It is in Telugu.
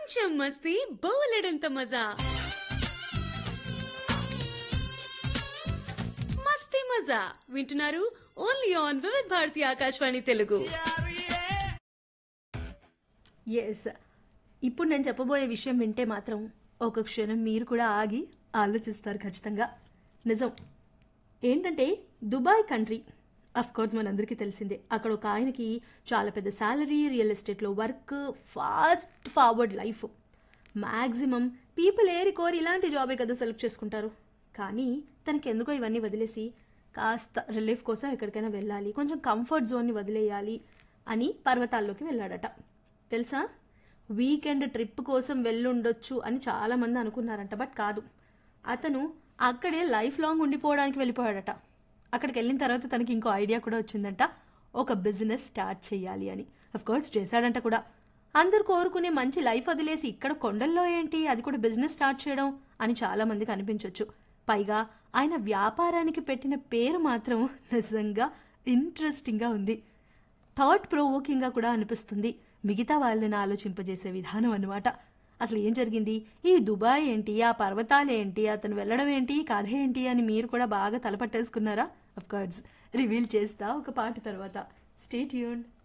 కొంచెం మస్తీ బోలెడంత మజా మస్తీ మజా వింటున్నారు only on Vividh Bharati Akashvani Telugu yes ఇప్పుడు నేను చెప్పబోయే విషయం వింటే మాత్రం ఒక క్షణం మీరు కూడా ఆగి ఆలోచిస్తారు ఖచ్చితంగా నిజం ఏంటంటే దుబాయ్ కంట్రీ అఫ్ కోర్స్ మనందరికీ తెలిసిందే అక్కడ ఒక ఆయనకి చాలా పెద్ద శాలరీ రియల్ ఎస్టేట్లో work fast forward life maximum people ఏరి కోరి ఇలాంటి జాబే కదా సెలెక్ట్ చేసుకుంటారు కానీ తనకి ఎందుకో ఇవన్నీ వదిలేసి కాస్త రిలీఫ్ కోసం ఎక్కడికైనా వెళ్ళాలి కొంచెం కంఫర్ట్ జోన్ని వదిలేయాలి అని పర్వతాల్లోకి వెళ్ళాడట తెలుసా వీకెండ్ ట్రిప్ కోసం వెళ్ళుండొచ్చు అని చాలామంది అనుకున్నారంట బట్ కాదు అతను అక్కడే లైఫ్ లాంగ్ ఉండిపోవడానికి వెళ్ళిపోయాడట అక్కడికి వెళ్ళిన తర్వాత తనకి ఇంకో ఐడియా కూడా వచ్చిందంట ఒక బిజినెస్ స్టార్ట్ చేయాలి అని అఫ్ కోర్స్ చేశాడంట కూడా అందరు కోరుకునే మంచి లైఫ్ వదిలేసి ఇక్కడ కొండల్లో ఏంటి అది కూడా బిజినెస్ స్టార్ట్ చేయడం అని చాలా మందికి అనిపించవచ్చు పైగా ఆయన వ్యాపారానికి పెట్టిన పేరు మాత్రం నిజంగా ఇంట్రెస్టింగ్గా ఉంది థాట్ ప్రొవోకింగ్గా కూడా అనిపిస్తుంది మిగతా వాళ్ళని ఆలోచింపజేసే విధానం అన్నమాట అసలు ఏం జరిగింది ఈ దుబాయ్ ఏంటి ఆ పర్వతాలు ఏంటి అతను వెళ్ళడం ఏంటి కథ ఏంటి అని మీరు కూడా బాగా తలపట్టేసుకున్నారా అఫ్ కోర్స్ రివీల్ చేస్తా ఒక పాట తర్వాత స్టేట్ యూన్